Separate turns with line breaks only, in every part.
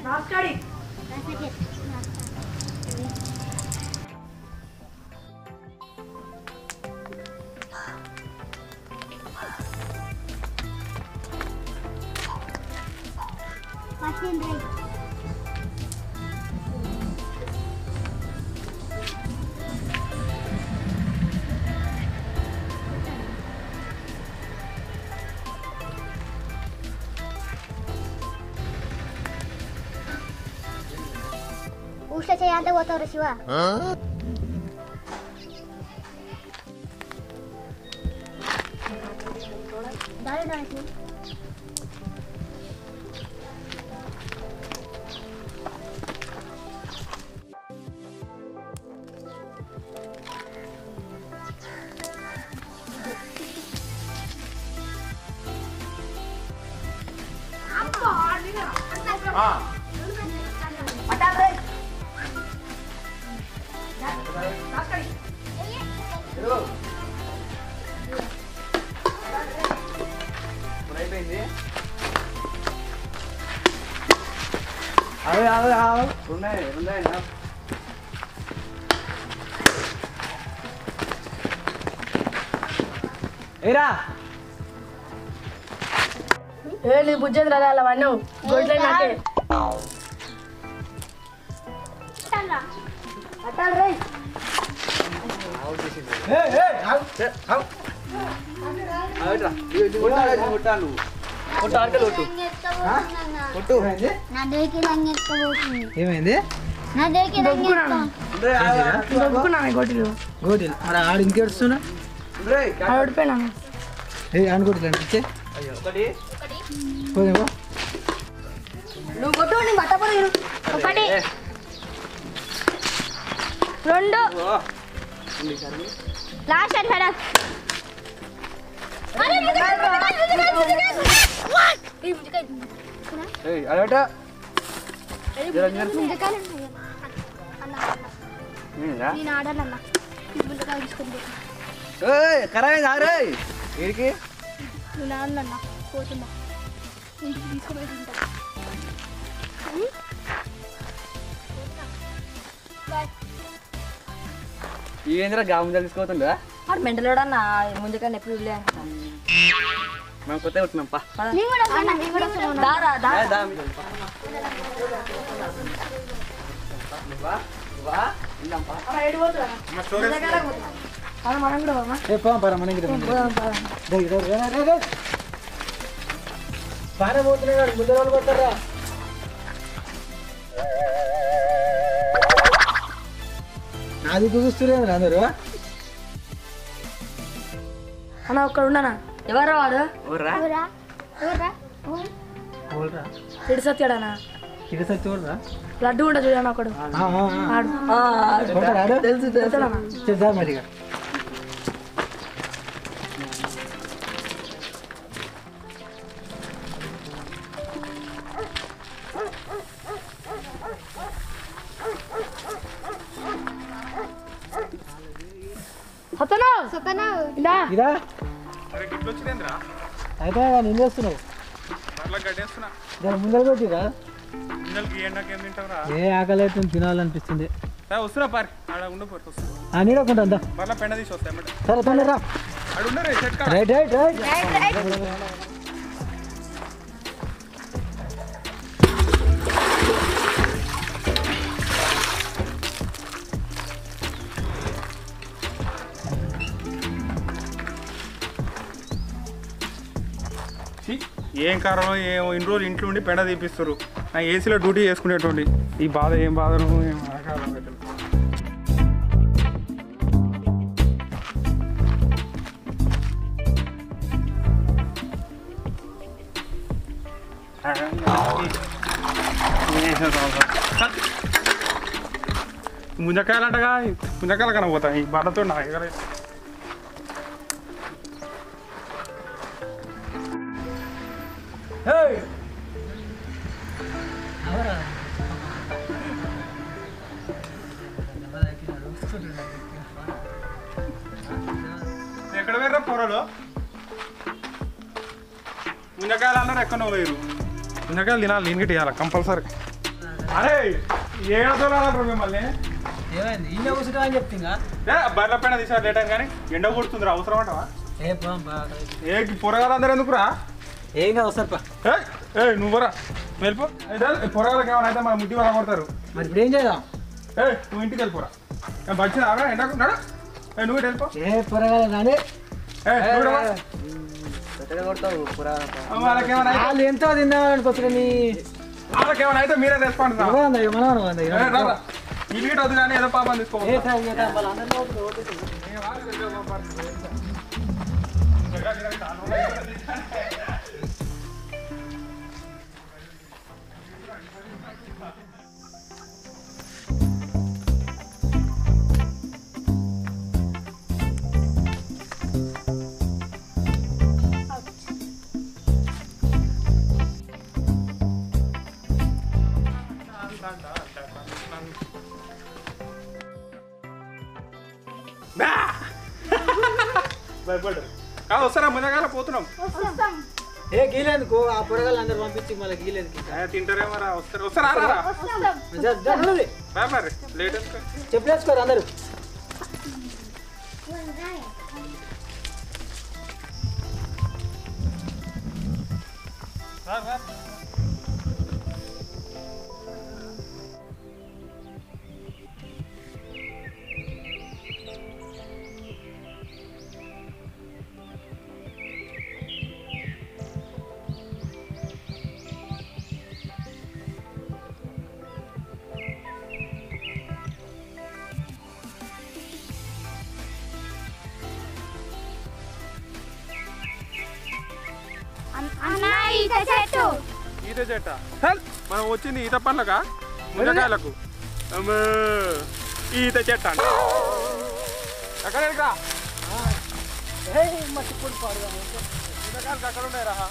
రాస్కాడి
उष्ट చేయాలంటే పోతావు శివ దారి దానికి
అయిపోయింది అవి అవి అవి ఉన్నాయి ఉన్నాయి ఏరా
ఏ నీ బుజ్జది రాదా అలా వన్ను గొడ్లే నాకే అట్టాలు రేయ్
కొట్టాను కొట్టు ఆటలు కొట్టు కొట్టు
నా దగ్గరికి రంగు ఎత్తుకోబోతుంది
ఏమైంది
నా దగ్గరికి రంగు ఎత్తుకో
దొబ్బుకున్నాను గొడ్లు
గోటీలు మరి ఆడు ఇంకేడుస్తున్నా
ఓడిపోయినాను
ఏ అనుకోవట్లే ఇచ్చే
ఒకటి
పోదేమో
నువ్వు కొట్టు నీ బట్టపడి ఒకటి రెండు
లాస్ట్ అండ్ హెడ్
అదట
నేను ఆడాలన్నా ముందుగా తీసుకుంది
ఖరాబ్ ఆరే వీడికి
నేను ఆడలన్నా పోతున్నా ఇంటికి తీసుకుపోయి తింటా
ఈ ఏంద్రా గాము తెలుసుకోతుందా
వాడు మెంటలోడన్నా ముందుకన్నా ఎప్పుడు ఇల్లే
మేము కొత్త కొట్టినాం పా
నేను కూడా వస్తున్నా, నేను కూడా వస్తున్నా.
దారా దా
ఏ, దా మీ. వా, వా, వెళ్దాం పా.
అది మనం కూడా పోమా
ఏ పోదాం పరా మనకి బాగానే పోతున్నాడు ముందు వాళ్ళు కొట్టారా నాది చూస్తున్నారు అందరూ
అన్న ఒక్కడ ఉన్నానా ఎవరా వాడు
ఊర్రా
ఊరా, ఊరా, ఊరు.
పోలరా
తిడి సత్యాడనా
ఇది సచ్చి చూడరా
లడ్డు ఉండదు చూడన్నా ఒకడు ఆడు ఆ, ఆడు.
కొట్టాడు
తెలుసు తెలుసునా
చేద్దాం మరిగా
సత్తనా
సపనా
ఇందా
ఇదా
అరే గుడ్లు వచ్చిందేంద్రా
అయితే నేను చేస్తున్నావు
అట్లా గడ్డేస్తున్నా
దాని ముందర కొట్టిరా
పిల్లలకి ఎండాకి ఏం తింటావురా
ఏ ఆకలి అవుతుంది తినాలనిపిస్తుంది
సరే వస్తున్నా పారి ఆడ ఉండిపోరు వస్తున్నా
ఆ నీడకుంటా
మళ్ళీ పెండ తీసి వస్తాయి అన్నమాట
సరే తొందరరా
ఆడ ఉండరు చెట్టు కాడ
రైట్ రైట్ రైట్
ఛీ, ఏం కారణం ఏం ఇన్ని రోజులు ఇంట్లో ఉండి పెండ తీపిస్తారు నా ఏసీలో డ్యూటీ చేసుకునేటువంటి ఈ బాధ ఏం బాధను ఏం ఆకారం అయితే. ముంజకాయలు అంటగా ముంజకాయలు కనబోతాయి ఈ బాధతో నా ఎగరే ఎక్కడ వేర్రా పొరలో ముంజకాయలు అన్నారు ఎక్కడో లేరు ముంజకాయలు తినాలి నేను గిట్ట ఇవ్వాలి కంపల్సరీ అరే ఏడతో రాలంటారు మిమ్మల్ని
ఏమైంది ఈయన కూర్చుంటా అని చెప్తుందా
ఏ బర్ల పైన తీసారు లేట్ అయింది కానీ ఎండ కొడుతుందిరా అవసరం అంటావా
ఏ పోదాం బాగా
ఏ పొరగాలు అందరూ ఎందుకురా
ఏం కాదు వస్తారు పా
ఏ ఏ నువ్వురా వెళ్ళిపో అయితే పొరగాలకు ఏమైనా అయితే మన ముట్టి వాళ్ళ కొడతారు
మరి ఇప్పుడు ఏం చేద్దాం
ఏ నువ్వు ఇంటికి వెళ్ళిపోరా నేను వచ్చిన ఆగా ఎండకున్నాడు ఏ నువ్వు ఇటు వెళ్ళిపో
ఏ పొరగాలి కానీ
ఏ నువ్వు ఇటు రా.
ఎక్కడ కొడతావు పురా
వాళ్ళకేమైనా అయితే-
వాళ్ళు ఎంతో తిందామని అనుకోవచ్చు నీ
వాళ్ళకేమైనా అయితే మీరే రెస్పాన్స్ రా
ఎవరు అందరు మనం అందరు
ఏ, రా, రా. ఇల్లు గిట్ట వద్దు కానీ ఏదో పాపం
ఏ
తీసుకోవాలి
సార్ ఏ సార్ వాళ్ళందరినీ ఓపిక, ఓపిక.
భయపడ్డారు కాదు వస్తారా ముందుగాల పోతున్నాం
వస్తాం
ఏ గీలేందుకు ఆ పొరగాళ్ళు అందరు పంపించి మళ్ళీ గీలేందుకు
ఏ, తింటారేమో రా వస్తారు వస్తారా రా, రా
వస్తాం
రా మరి లేట్ వేసుకో
చెప్పలేసుకోరు అందరు
రా, రా.
అన్న ఈత చెట్టు
ఈత చెట్ట హెల్, మనం వచ్చింది ఈత పండ్లక మునకాయలకు అమ్మో, ఈత చెట్ట అంట అక్కడ ఎక్కడా? మునకాయలకు అక్కడ ఉన్నాయి రా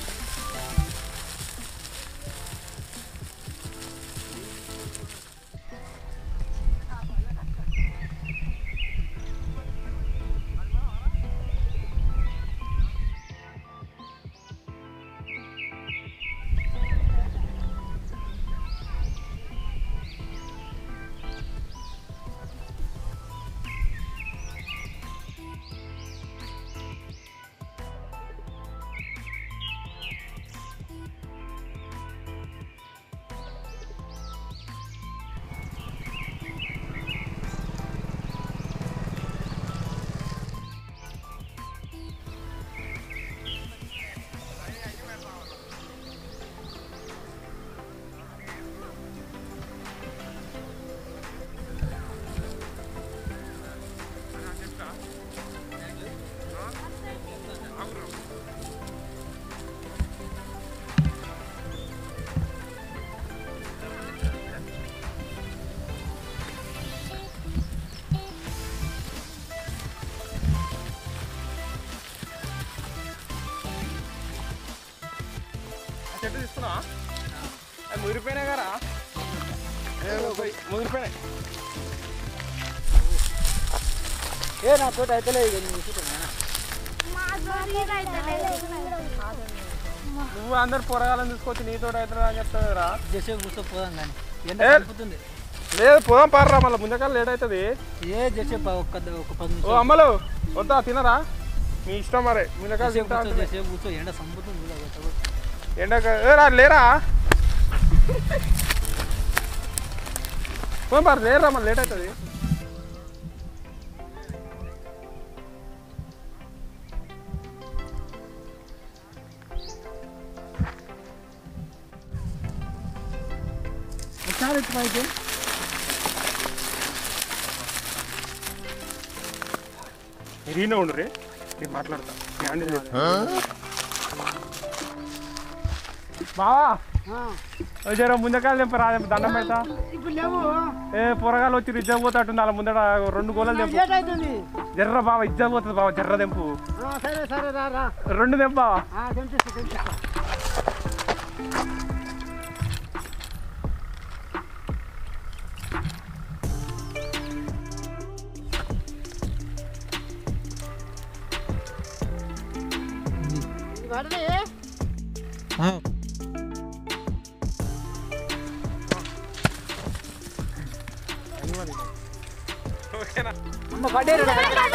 ఆ చెట్టు తీసుకున్నా అవి ముగిరిపోయినాయి కదా ముగిరిపోయినాయి
ఏ నా తోట అయితే లేదు నీ చూడండి
నువ్వు అందరు పొరగాలని తీసుకొచ్చి నీతో అవుతుందా అని చెప్తావు రా
చేసే కూర్చో పోదాం కానీ ఎండ
ఏ?
కలుపుతుంది
లేదు పోదాం పారరా మళ్ళీ ముందుకాల లేట్ అవుతుంది
ఏ చేసే ప- ఒక్క ఒక్క పది
ఓ
నిమిషాలు
అమ్మలు వద్దా తినరా మీ ఇష్టం మరే ముందుకాల
చేసే
తింటా
కూర్చో
ఉంటుంది.
చేసే కూర్చో ఎండ సంపుతుంది చూడ కొత్త కొత్త.
ఎండక ఏ రా లేరా పోదాం పారు లేరా మళ్ళీ లేట్ అవుతుంది
ఒకసారి వచ్చి పైకి
ఎరీనే ఉండు రే నేను మాట్లాడతా నేను అన్ని చేస్తా. బావా జర ముందకాలు తెంప రా దండం పెడతా
ఇప్పుడు లేవు
ఏ పొరగాలు వచ్చి ఇజ్జ పోతాటుంది అలా ముందర రెండు గోళలు తెంపు
లేట్ అవుతుంది
జర్ర బావ ఇజ్జ పోతుంది బావ జర్ర తెంపు
ఆ, సరే సరే రా రా
రెండు తెంపు బావా
ఆ, తెంపిస్తా తెంపిస్తా
ఓకేనా
అమ్మ పడ్డారు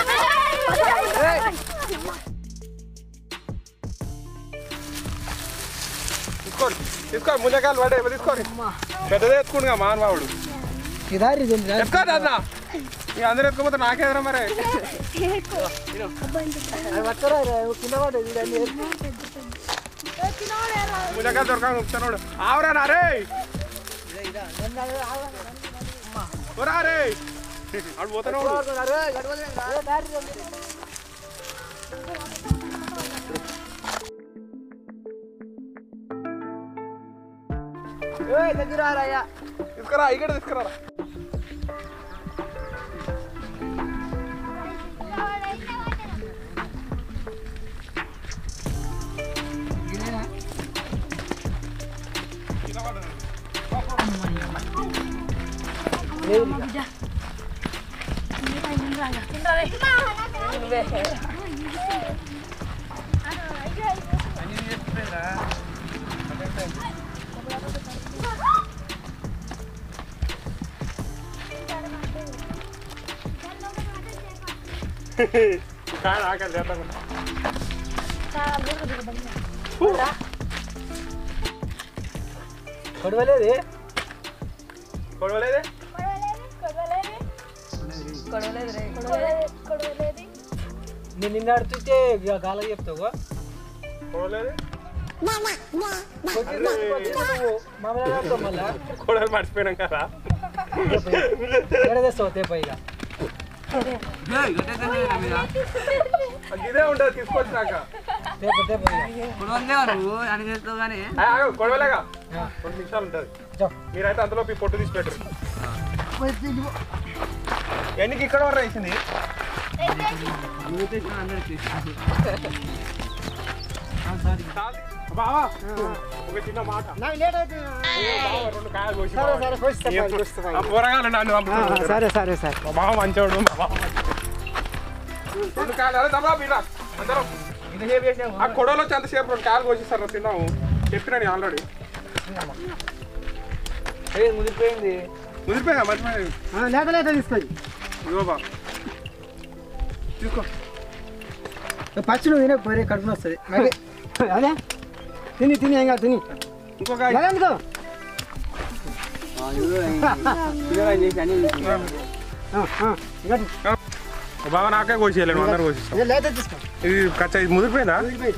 తీసుకోండి తీసుకోండి ముంజకాయలు పడే తీసుకోండి పెద్దదే ఎత్తుకుంటుగా మానవాడు
ఇదారి
ఎత్తుకోండి అన్న ఇక అందరూ ఎత్తుకోపోతే నాకేదరా మరి
పట్టరా కింద పడ్డది
ముంజకాయలు దొరక చెప్తాను ఆవరా నా రే ఓరా రే ఆడు పోతానే ఉన్నాడు.
దగ్గరారయ్యా
తీసుకురా ఇక్కడ తీసుకురా కాదు ఆకలి చేద్దాం
కొడవలేదు
కొడవలేదే
నేను నిన్న అడుతుంటే గాలకి చెప్తావు
కొడవలేదే
మామూలుగా మళ్ళా
కొడవలు మర్చిపోయినాం కదా
ఎడదేస్తావు తేప ఇక
ఇదే ఉంటుంది తీసుకొచ్చినాక
తేప తేప ఇక
ఆ, ఆగు, కొడవలేగా రెండు నిమిషాలు ఉంటుంది మీరైతే అందులో మీ పొట్టు తీసి పెట్టరు ఎన్నికి ఇక్కడ వరకు వేసింది బావా ఒక చిన్న మాట
నాకు లేట్ అవుతుంది
బావ రెండు కాయలు కోసి
సరే
బావ.
సరే కోస్తా పై, కోస్తా పై.
ఆ పోరగాళ్ళు నన్ను పంపుతున్నారు.
సరే సరే సరే
మా బావ మంచోడు మా బావ మంచోడు. రెండు కాయలు అరే దబ్బా మీరు అందరం ఆ కొడవలో వచ్చి అంతసేపు రెండు కాయలు కోసిస్తారు తిన్నాము చెప్పినా నేను ఆల్రెడీ
ఏ ముదిరిపోయింది
ముదిరిపోయా మర్చిపోయి
లేట లేట తీసుకోండి
ఇగో బా తీసుకో
పచ్చి నువ్వు తినే పోరే కడుపున వస్తుంది అదే తిని తిని ఏం కాదు తిని
ఇంకో కాయ
ఎందుకో
బావ నాకే కోసేయలేను అందరు కోసిస్తాం
లేట తీసుకో
ఇది కచ్చా ఇది ముదిరిపోయిందా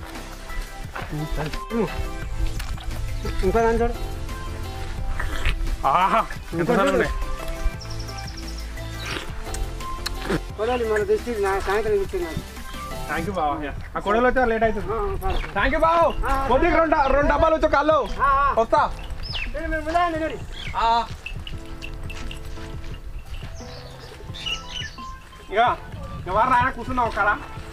ఇంకో దాని చూడు
ఆహా ఎంత సార్లు ఉన్నాయి
కొడాలి మన తెచ్చి నా సాయంత్రం కూర్చున్నాను
థ్యాంక్ యూ బావ ఆ కొడవలో వచ్చా లేట్ అవుతుంది థ్యాంక్ యూ బావ కొద్దిగా రెండు రెండు డబ్బాలు వచ్చా కళ్ళు వస్తా ఆ. ఇక ఎవరు రాయన కూర్చున్నావు అక్కడ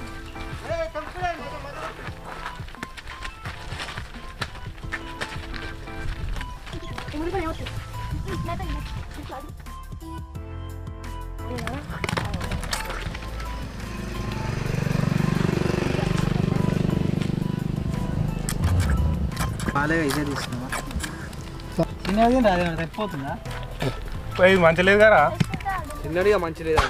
బాగా ఇదే తీసుకున్నావా చిన్నది రాదు సరిపోతుందా
ఇది మంచి లేదు కదా
చిన్నడిగా మంచి లేదా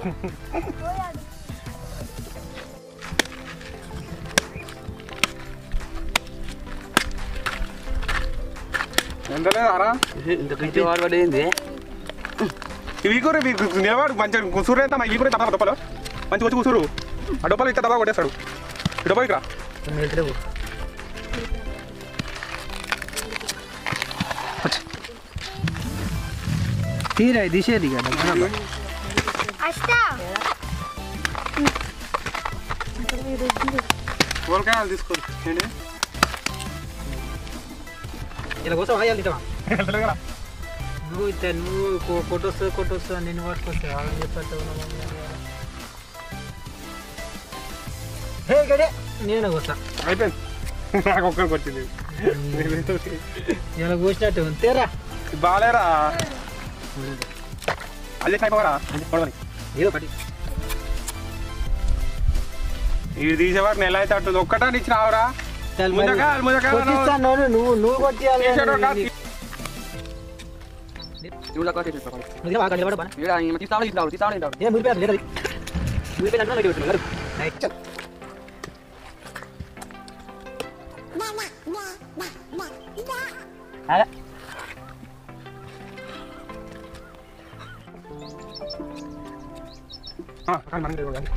ఎంత లేదారా
ఇంత పిచ్చి వాడు పడేది
ఇవి కూడా నిలబడు మంచి కూసురు అయితే ఈ కూడా తప్ప డబ్బలు మంచి వచ్చి కూసురు ఆ డబ్బలు ఇస్తే డబ్బా కొట్టేస్తాడు ఈ డబ్బా ఇక్కడ
తీరా తీసేది కదా
కూరగాయలు తీసుకోండి ఏంటి
ఇలా కోసం అయ్యాలి తింటావా
వెళ్తలే కదా
నువ్వు ఇట్లా నువ్వు కొట్టొస్తా కొట్టొస్తా నిన్ను పట్టుకొస్తా వాళ్ళని చెప్పట్టు హే గడే నేను కోస్తా
అయిపోయింది నాకు ఒక్కరికి వచ్చింది
ఇలా కోసినట్టు తేరా
బాగాలేరా అదే అయిపోవరా చూడమని
ఏదో పట్టి
ఇది తీసేవారు నెల అయితే అట్టుంది ఒక్కటాన్ని ఇచ్చినావురా ముందకాయలు ముందకాయలు
కొట్టిస్తాను నువ్వు నువ్వు కొట్టియాలి
తీసేటోడు కాదు.
నువ్వు తక్కువ చేసేస్తావు
నువ్వు తినవా? అక్కడ నిలబడు బాగా.
ఈడ ఈమె తీస్తాడు తీస్తాడు తీస్తాడు తింటాడు
ఏ మురిపోయారు లేదు అది. మురిపోయింది అంటే నాకు పెట్టు, నడు. చల్. ఆగా.
ఆ, రండి, రండి, రండి.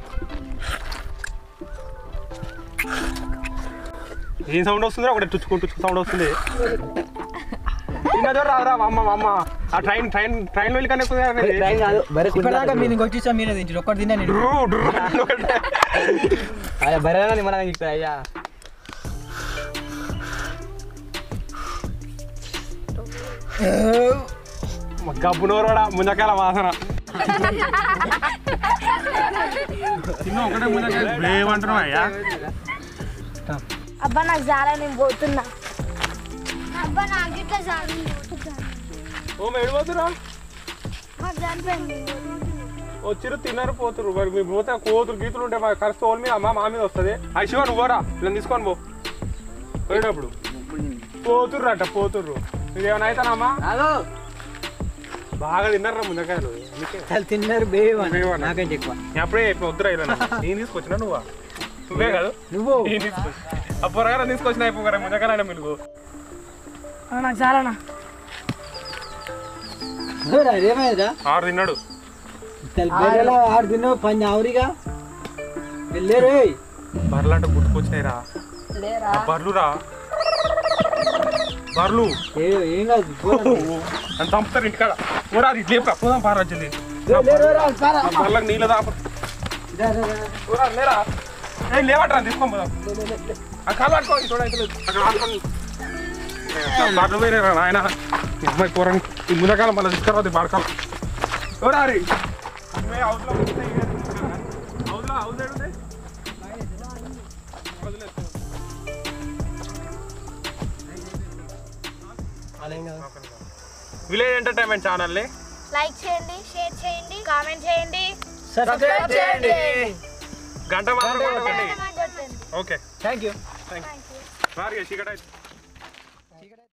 ఏం సౌండ్ వస్తుంది ఒకటి తుచ్చుకుంటూ సౌండ్ వస్తుంది చిన్నదో రాదురా మా అమ్మ మా అమ్మ ఆ ట్రైన్ ట్రైన్ ట్రైన్ వెళ్ళి కన్నా
ఇప్పటిదాకా మీరు ఇంకొచ్చి ఇచ్చా మీరే తింటారు ఒక్కటి తిన్నా నేను
అయ్యా బర్రెనా నిమ్మలంగా చెప్తాయి అయ్యా
గబ్బు నోరుడా ముంజకాయల వాసన చిన్న ఒకటే ముంజకాయలు ఏమంటున్నావు అయ్యా
అబ్బా నాకు చాలా నేను పోతున్నా అబ్బా నాకు ఇట్లా చాలా నేను పోతున్నా.
ఓ మెడిపోతురా
మాకు చనిపోయింది
వచ్చిరు తిన్నారు పోతురు మరి మీరు పోతే కోతురు గీతులు ఉంటే మా ఖర్చు తోలు మీద అమ్మ మా మీద వస్తుంది అశివ నువ్వు పోరా ఇలా తీసుకొని పో పోయినప్పుడు పోతుర్రు అట్ట పోతుర్రు ఇదేమైనా అవుతానమ్మా బాగా తిన్నారా ముందకాయలు అందుకే
చాలా తిన్నారు బేవా
బేవా.
నాకంటే ఎక్కువ
నేను అప్పుడే చెప్పిన వద్దురా ఇలా నేను తీసుకొచ్చినా నువ్వా నువ్వే కాదు
నువ్వు
నేను తీసుకొచ్చి ఆ పొరగానే తీసుకొచ్చిన అయిపోగారా ముందకాయలు మిలుగు
నాకు చాలానా
చూడరా, ఏమైందిరా
ఆరు తిన్నాడు
బెర్రెలా ఆడు తిన్నావు పని ఆవురిగా వెళ్ళారు ఏయ్.
బర్రెలు అంటే గుర్తుకొచ్చినాయిరా
లేరా
ఆ బర్లురా బర్లు
ఏ ఏం కాదు పోరా.
అని చంపుతారు ఇంటికాడ కూడా అది లేపురా పోదాం పారా వచ్చింది
లే, లే, లే, రా, పారా.
ఆ బర్లకు నీళ్ళ దాప
రా, రా, రా.
ఊరా లేరా ఏ లేవట్రా తీసుకొని పోదాం ఆ కాలు పట్టుకో చూడ అక్కడ ఆడుకొని బర్లు పోయినారా నాయన ఈ అమ్మాయి కూర ఈ ముందకాలం మళ్ళీ తీసుకురాదు పడకాలం ఎవరా రే అవుట్లో అవుట్లో అవుట్ విలేజ్ ఎంటర్టైన్మెంట్ ఛానల్ని
లైక్ చేయండి షేర్ చేయండి కామెంట్ చేయండి
సబ్స్క్రైబ్ చేయండి
గంట మాత్రం కొట్టకండి
కొట్టండి
okay
thank you
thank you చీకటి